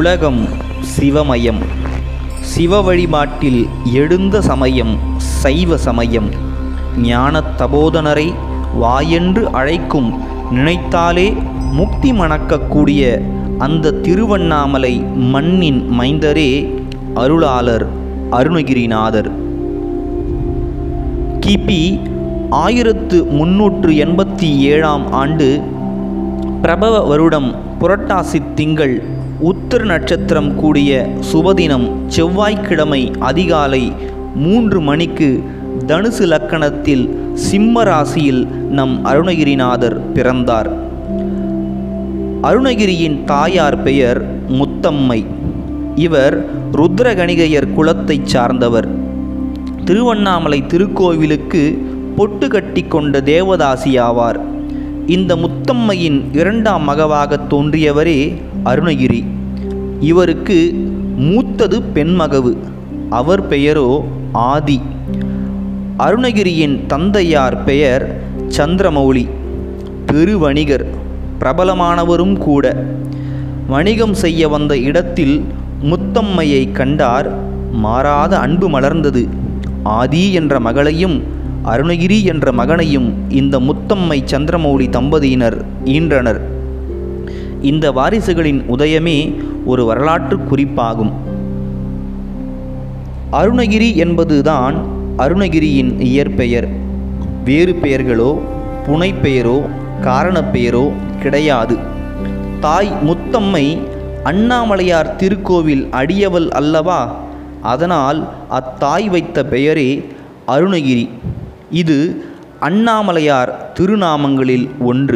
உலகம் சிவமயம் சிவ வழிபாட்டில் எழுந்த சமயம் சைவ சமயம் ஞானத் தபோதனரை வாயென்று அழைக்கும் நினைத்தாலே முக்தி மணக்கக்கூடிய அந்த திருவண்ணாமலை மண்ணின் மைந்தரே அருளாளர் அருணகிரிநாதர் கிபி ஆயிரத்து முன்னூற்று எண்பத்தி ஏழாம் ஆண்டு பிரபவ வருடம் புரட்டாசி திங்கள் உத்திர நட்சத்திரம் கூடிய சுபதினம் செவ்வாய்க்கிழமை அதிகாலை மூன்று மணிக்கு தனுசு லக்கணத்தில் சிம்ம ராசியில் நம் அருணகிரிநாதர் பிறந்தார் அருணகிரியின் தாயார் பெயர் முத்தம்மை இவர் ருத்ரகணிகையர் குலத்தைச் சார்ந்தவர் திருவண்ணாமலை திருக்கோவிலுக்கு பொட்டு கட்டி கொண்ட தேவதாசி ஆவார் இந்த முத்தம்மையின் இரண்டாம் மகவாக தோன்றியவரே அருணகிரி இவருக்கு மூத்தது பெண்மகவு அவர் பெயரோ ஆதி அருணகிரியின் தந்தையார் பெயர் சந்திரமௌலி பெருவணிகர் பிரபலமானவரும் கூட வணிகம் செய்ய வந்த இடத்தில் முத்தம்மையை கண்டார் மாறாத அன்பு மலர்ந்தது ஆதி என்ற மகளையும் அருணகிரி என்ற மகனையும் இந்த முத்தம்மை சந்திரமௌலி தம்பதியினர் ஈன்றனர் இந்த வாரிசுகளின் உதயமே ஒரு வரலாற்று குறிப்பாகும் அருணகிரி என்பதுதான் அருணகிரியின் இயற்பெயர் வேறு பெயர்களோ புனைப்பெயரோ காரணப்பெயரோ கிடையாது தாய் முத்தம்மை அண்ணாமலையார் திருக்கோவில் அடியவள் அல்லவா அதனால் அத்தாய் வைத்த பெயரே அருணகிரி இது அண்ணாமலையார் திருநாமங்களில் ஒன்று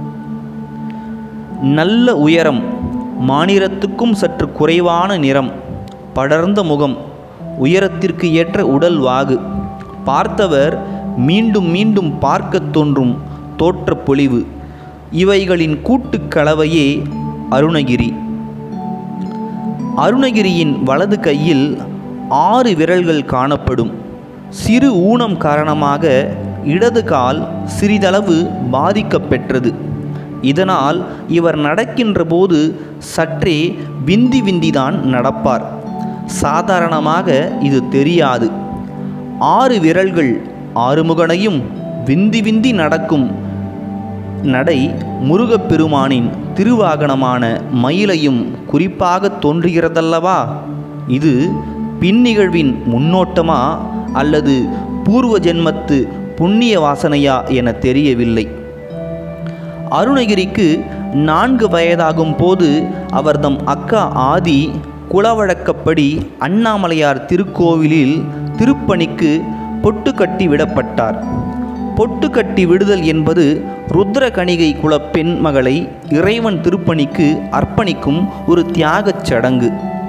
நல்ல உயரம் மாநிறத்துக்கும் சற்று குறைவான நிறம் படர்ந்த முகம் உயரத்திற்கு ஏற்ற உடல் வாகு பார்த்தவர் மீண்டும் மீண்டும் பார்க்கத் தோன்றும் தோற்றப் பொலிவு இவைகளின் கூட்டுக் கலவையே அருணகிரி அருணகிரியின் வலது கையில் ஆறு விரல்கள் காணப்படும் சிறு ஊனம் காரணமாக இடது கால் சிறிதளவு பாதிக்கப்பெற்றது இதனால் இவர் நடக்கின்ற போது சற்றே விந்தி விந்திதான் நடப்பார் சாதாரணமாக இது தெரியாது ஆறு விரல்கள் ஆறுமுகனையும் விந்தி விந்தி நடக்கும் நடை முருகப்பெருமானின் திருவாகனமான மயிலையும் குறிப்பாக தோன்றுகிறதல்லவா இது பின்னிகழ்வின் முன்னோட்டமா அல்லது பூர்வ ஜென்மத்து புண்ணிய வாசனையா என தெரியவில்லை அருணகிரிக்கு நான்கு வயதாகும் போது அவர்தம் அக்கா ஆதி குலவழக்கப்படி அண்ணாமலையார் திருக்கோவிலில் திருப்பணிக்கு பொட்டு கட்டி விடப்பட்டார் பொட்டு கட்டி விடுதல் என்பது ருத்ரகணிகை குல பெண் மகளை இறைவன் திருப்பணிக்கு அர்ப்பணிக்கும் ஒரு தியாகச் சடங்கு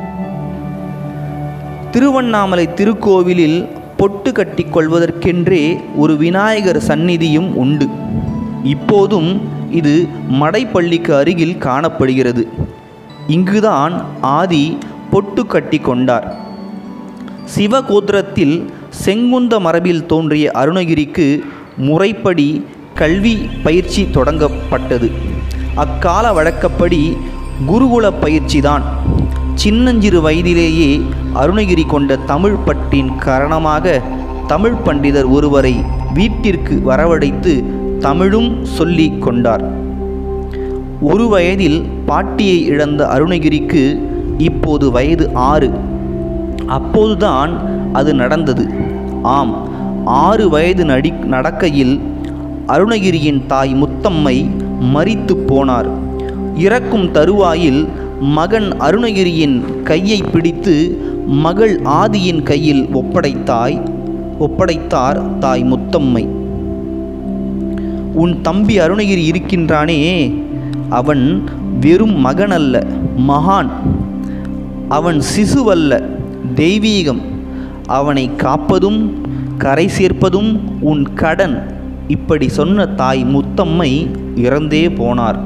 திருவண்ணாமலை திருக்கோவிலில் பொட்டு கட்டி கொள்வதற்கென்றே ஒரு விநாயகர் சந்நிதியும் உண்டு இப்போதும் இது மடைப்பள்ளிக்கு அருகில் காணப்படுகிறது இங்குதான் ஆதி பொட்டு கட்டி கொண்டார் சிவகோத்திரத்தில் செங்குந்த மரபில் தோன்றிய அருணகிரிக்கு முறைப்படி கல்வி பயிற்சி தொடங்கப்பட்டது அக்கால வழக்கப்படி குருகுல பயிற்சிதான் சின்னஞ்சிறு வயதிலேயே அருணகிரி கொண்ட தமிழ் பற்றின் காரணமாக தமிழ் பண்டிதர் ஒருவரை வீட்டிற்கு வரவழைத்து தமிழும் சொல்லி கொண்டார் ஒரு வயதில் பாட்டியை இழந்த அருணகிரிக்கு இப்போது வயது ஆறு அப்போதுதான் அது நடந்தது ஆம் ஆறு வயது நடி நடக்கையில் அருணகிரியின் தாய் முத்தம்மை மரித்து போனார் இறக்கும் தருவாயில் மகன் அருணகிரியின் கையை பிடித்து மகள் ஆதியின் கையில் ஒப்படைத்தாய் ஒப்படைத்தார் தாய் முத்தம்மை உன் தம்பி அருணகிரி இருக்கின்றானே அவன் வெறும் மகன் அல்ல மகான் அவன் சிசுவல்ல தெய்வீகம் அவனை காப்பதும் கரை சேர்ப்பதும் உன் கடன் இப்படி சொன்ன தாய் முத்தம்மை இறந்தே போனார்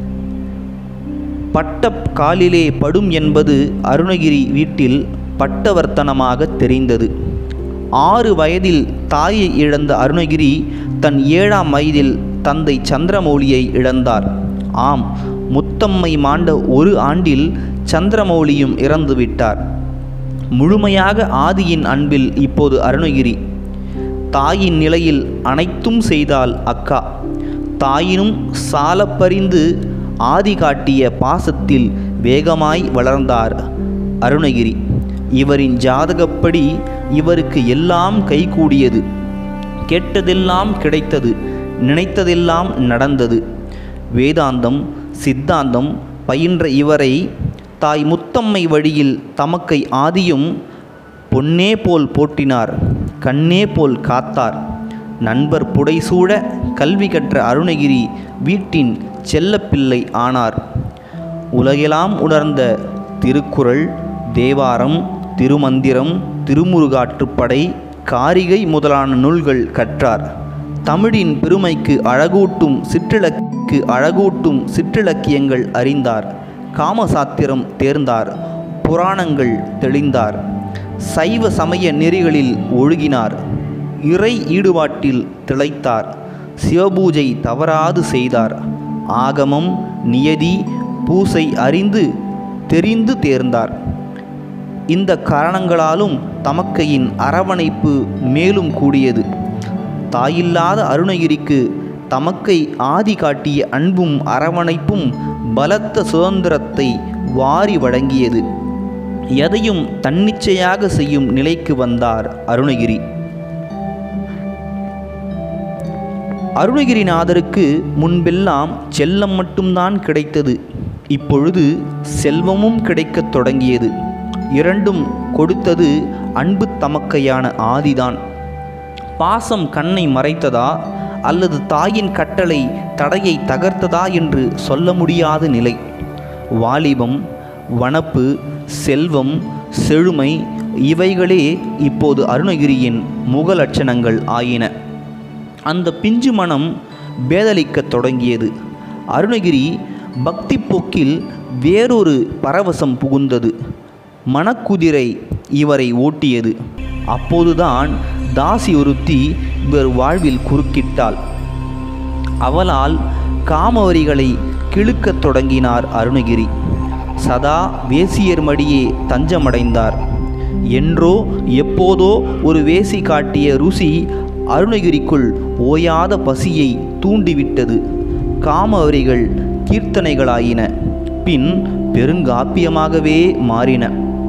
பட்ட காலிலே படும் என்பது அருணகிரி வீட்டில் பட்டவர்த்தனமாக தெரிந்தது ஆறு வயதில் தாயை இழந்த அருணகிரி தன் ஏழாம் வயதில் தந்தை சந்திரமௌலியை இழந்தார் ஆம் முத்தம்மை மாண்ட ஒரு ஆண்டில் சந்திரமௌலியும் இறந்துவிட்டார் முழுமையாக ஆதியின் அன்பில் இப்போது அருணகிரி தாயின் நிலையில் அனைத்தும் செய்தால் அக்கா தாயினும் சாலப்பறிந்து ஆதி காட்டிய பாசத்தில் வேகமாய் வளர்ந்தார் அருணகிரி இவரின் ஜாதகப்படி இவருக்கு எல்லாம் கைகூடியது கேட்டதெல்லாம் கிடைத்தது நினைத்ததெல்லாம் நடந்தது வேதாந்தம் சித்தாந்தம் பயின்ற இவரை தாய் முத்தம்மை வழியில் தமக்கை ஆதியும் பொன்னே போல் போற்றினார் கண்ணே போல் காத்தார் நண்பர் புடைசூழ கல்வி கற்ற அருணகிரி வீட்டின் செல்லப்பிள்ளை ஆனார் உலகெல்லாம் உணர்ந்த திருக்குறள் தேவாரம் திருமந்திரம் திருமுருகாற்றுப்படை காரிகை முதலான நூல்கள் கற்றார் தமிழின் பெருமைக்கு அழகூட்டும் சிற்றிலக்கு அழகூட்டும் சிற்றிலக்கியங்கள் அறிந்தார் காமசாத்திரம் தேர்ந்தார் புராணங்கள் தெளிந்தார் சைவ சமய நெறிகளில் ஒழுகினார் இறை ஈடுபாட்டில் திளைத்தார் சிவபூஜை தவறாது செய்தார் ஆகமம் நியதி பூசை அறிந்து தெரிந்து தேர்ந்தார் இந்த காரணங்களாலும் தமக்கையின் அரவணைப்பு மேலும் கூடியது தாயில்லாத அருணகிரிக்கு தமக்கை ஆதி காட்டிய அன்பும் அரவணைப்பும் பலத்த சுதந்திரத்தை வாரி வழங்கியது எதையும் தன்னிச்சையாக செய்யும் நிலைக்கு வந்தார் அருணகிரி அருணகிரிநாதருக்கு முன்பெல்லாம் செல்லம் மட்டும்தான் கிடைத்தது இப்பொழுது செல்வமும் கிடைக்கத் தொடங்கியது இரண்டும் கொடுத்தது அன்பு தமக்கையான ஆதிதான் பாசம் கண்ணை மறைத்ததா அல்லது தாயின் கட்டளை தடையை தகர்த்ததா என்று சொல்ல முடியாத நிலை வாலிபம் வனப்பு செல்வம் செழுமை இவைகளே இப்போது அருணகிரியின் முக லட்சணங்கள் ஆயின அந்த பிஞ்சு மனம் பேதலிக்கத் தொடங்கியது அருணகிரி பக்தி போக்கில் வேறொரு பரவசம் புகுந்தது மனக்குதிரை இவரை ஓட்டியது அப்போதுதான் தாசி ஒருத்தி இவர் வாழ்வில் குறுக்கிட்டாள் அவளால் காமவரிகளை கிழுக்கத் தொடங்கினார் அருணகிரி சதா வேசியர் மடியே தஞ்சமடைந்தார் என்றோ எப்போதோ ஒரு வேசி காட்டிய ருசி அருணகிரிக்குள் ஓயாத பசியை தூண்டிவிட்டது காமவரிகள் கீர்த்தனைகளாயின பின் பெருங்காப்பியமாகவே மாறின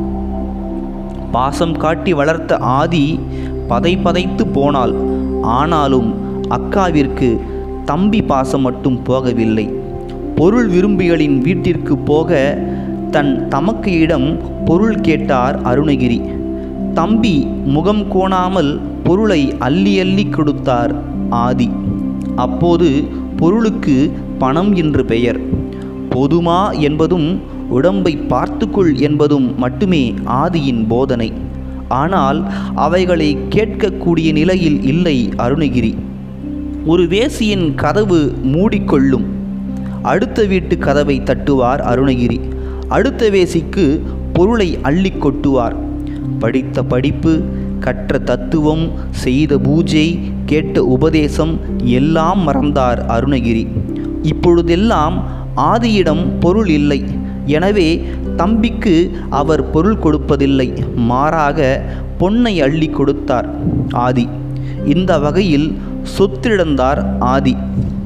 பாசம் காட்டி வளர்த்த ஆதி பதை பதைத்து போனாள் ஆனாலும் அக்காவிற்கு தம்பி பாசம் மட்டும் போகவில்லை பொருள் விரும்பிகளின் வீட்டிற்கு போக தன் தமக்கையிடம் பொருள் கேட்டார் அருணகிரி தம்பி முகம் கோணாமல் பொருளை அள்ளி அள்ளி கொடுத்தார் ஆதி அப்போது பொருளுக்கு பணம் என்று பெயர் பொதுமா என்பதும் உடம்பை பார்த்துக்கொள் என்பதும் மட்டுமே ஆதியின் போதனை ஆனால் அவைகளை கேட்கக்கூடிய நிலையில் இல்லை அருணகிரி ஒரு வேசியின் கதவு மூடிக்கொள்ளும் அடுத்த வீட்டு கதவை தட்டுவார் அருணகிரி அடுத்த வேசிக்கு பொருளை அள்ளி கொட்டுவார் படித்த படிப்பு கற்ற தத்துவம் செய்த பூஜை கேட்ட உபதேசம் எல்லாம் மறந்தார் அருணகிரி இப்பொழுதெல்லாம் ஆதியிடம் பொருள் இல்லை எனவே தம்பிக்கு அவர் பொருள் கொடுப்பதில்லை மாறாக பொன்னை அள்ளி கொடுத்தார் ஆதி இந்த வகையில் சொத்திழந்தார் ஆதி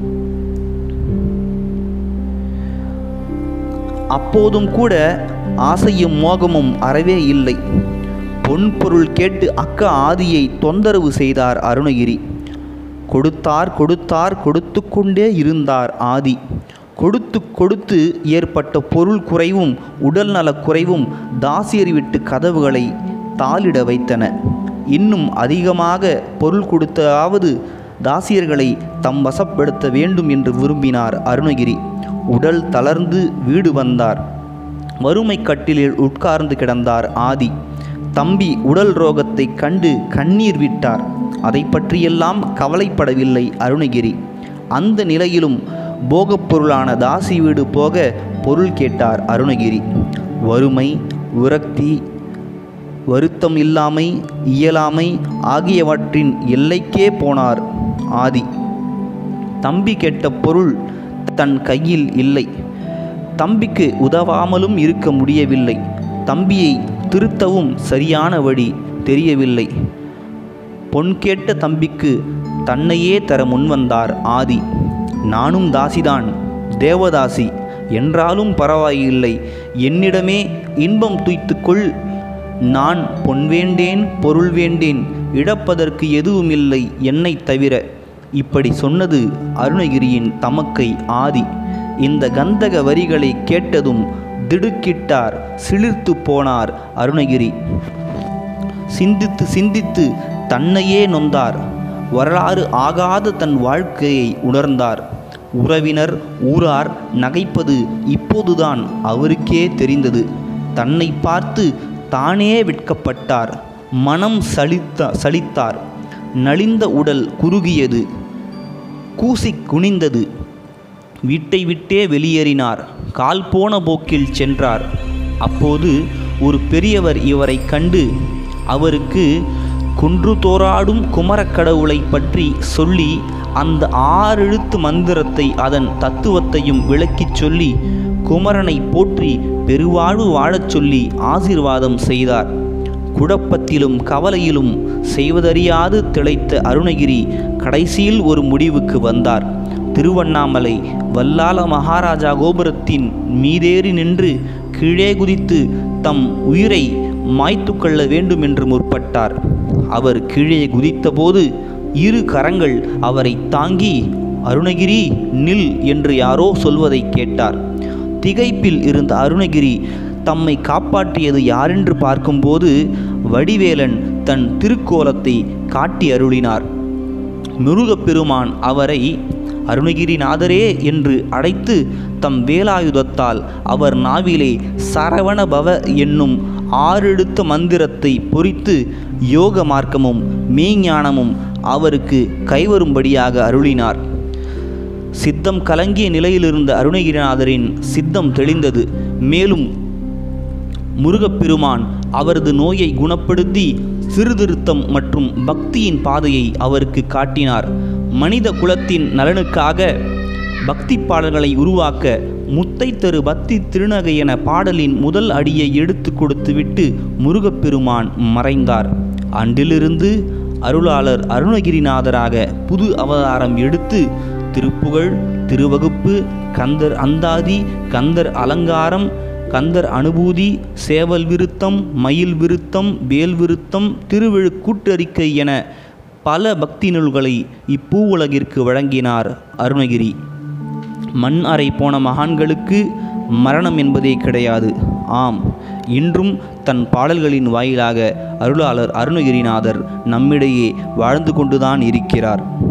அப்போதும் கூட ஆசையும் மோகமும் அறவே இல்லை பொன் பொருள் கேட்டு அக்கா ஆதியை தொந்தரவு செய்தார் அருணகிரி கொடுத்தார் கொடுத்தார் கொடுத்து கொண்டே இருந்தார் ஆதி கொடுத்து கொடுத்து ஏற்பட்ட பொருள் குறைவும் உடல் நலக் குறைவும் தாசியர் விட்டு கதவுகளை தாளிட வைத்தன இன்னும் அதிகமாக பொருள் கொடுத்தாவது தாசியர்களை தம் வசப்படுத்த வேண்டும் என்று விரும்பினார் அருணகிரி உடல் தளர்ந்து வீடு வந்தார் வறுமை கட்டிலில் உட்கார்ந்து கிடந்தார் ஆதி தம்பி உடல் ரோகத்தை கண்டு கண்ணீர் விட்டார் அதை பற்றியெல்லாம் கவலைப்படவில்லை அருணகிரி அந்த நிலையிலும் போகப் பொருளான தாசி வீடு போக பொருள் கேட்டார் அருணகிரி வறுமை விரக்தி வருத்தம் இல்லாமை இயலாமை ஆகியவற்றின் எல்லைக்கே போனார் ஆதி தம்பி கேட்ட பொருள் தன் கையில் இல்லை தம்பிக்கு உதவாமலும் இருக்க முடியவில்லை தம்பியை திருத்தவும் சரியான வழி தெரியவில்லை பொன் கேட்ட தம்பிக்கு தன்னையே தர முன்வந்தார் ஆதி நானும் தாசிதான் தேவதாசி என்றாலும் பரவாயில்லை என்னிடமே இன்பம் துய்த்துக்கொள் நான் பொன் வேண்டேன் பொருள் வேண்டேன் இழப்பதற்கு எதுவுமில்லை என்னை தவிர இப்படி சொன்னது அருணகிரியின் தமக்கை ஆதி இந்த கந்தக வரிகளை கேட்டதும் திடுக்கிட்டார் சிலிர்த்து போனார் அருணகிரி சிந்தித்து சிந்தித்து தன்னையே நொந்தார் வரலாறு ஆகாத தன் வாழ்க்கையை உணர்ந்தார் உறவினர் ஊரார் நகைப்பது இப்போதுதான் அவருக்கே தெரிந்தது தன்னை பார்த்து தானே வெட்கப்பட்டார் மனம் சலித்த சலித்தார் நலிந்த உடல் குறுகியது கூசி குனிந்தது வீட்டை விட்டே வெளியேறினார் கால் போன போக்கில் சென்றார் அப்போது ஒரு பெரியவர் இவரை கண்டு அவருக்கு குன்று தோறாடும் குமரக்கடவுளை பற்றி சொல்லி அந்த ஆறெழுத்து மந்திரத்தை அதன் தத்துவத்தையும் விளக்கிச் சொல்லி குமரனை போற்றி பெருவாழ்வு வாழச் சொல்லி ஆசீர்வாதம் செய்தார் குழப்பத்திலும் கவலையிலும் செய்வதறியாது திளைத்த அருணகிரி கடைசியில் ஒரு முடிவுக்கு வந்தார் திருவண்ணாமலை வல்லால மகாராஜா கோபுரத்தின் மீதேறி நின்று கீழே குதித்து தம் உயிரை மாய்த்து கொள்ள வேண்டும் என்று முற்பட்டார் அவர் கீழே குதித்தபோது இரு கரங்கள் அவரை தாங்கி அருணகிரி நில் என்று யாரோ சொல்வதை கேட்டார் திகைப்பில் இருந்த அருணகிரி தம்மை காப்பாற்றியது யாரென்று பார்க்கும்போது வடிவேலன் தன் திருக்கோலத்தை காட்டி அருளினார் முருகப்பெருமான் அவரை அருணகிரிநாதரே என்று அழைத்து தம் வேலாயுதத்தால் அவர் நாவிலே சரவண பவ என்னும் ஆறெழுத்த மந்திரத்தை பொறித்து யோக மார்க்கமும் மெய்ஞானமும் அவருக்கு கைவரும்படியாக அருளினார் சித்தம் கலங்கிய நிலையிலிருந்த அருணகிரிநாதரின் சித்தம் தெளிந்தது மேலும் முருகப்பெருமான் அவரது நோயை குணப்படுத்தி சீர்திருத்தம் மற்றும் பக்தியின் பாதையை அவருக்கு காட்டினார் மனித குலத்தின் நலனுக்காக பக்தி பாடல்களை உருவாக்க முத்தை தரு பக்தி திருநகை என பாடலின் முதல் அடியை எடுத்து கொடுத்துவிட்டு முருகப்பெருமான் மறைந்தார் அன்றிலிருந்து அருளாளர் அருணகிரிநாதராக புது அவதாரம் எடுத்து திருப்புகழ் திருவகுப்பு கந்தர் அந்தாதி கந்தர் அலங்காரம் கந்தர் அனுபூதி சேவல் விருத்தம் மயில் விருத்தம் வேல் விருத்தம் திருவிழு கூட்டறிக்கை என பல பக்தி நூல்களை இப்பூவுலகிற்கு வழங்கினார் அருணகிரி மண் அறை போன மகான்களுக்கு மரணம் என்பதே கிடையாது ஆம் இன்றும் தன் பாடல்களின் வாயிலாக அருளாளர் அருணகிரிநாதர் நம்மிடையே வாழ்ந்து கொண்டுதான் இருக்கிறார்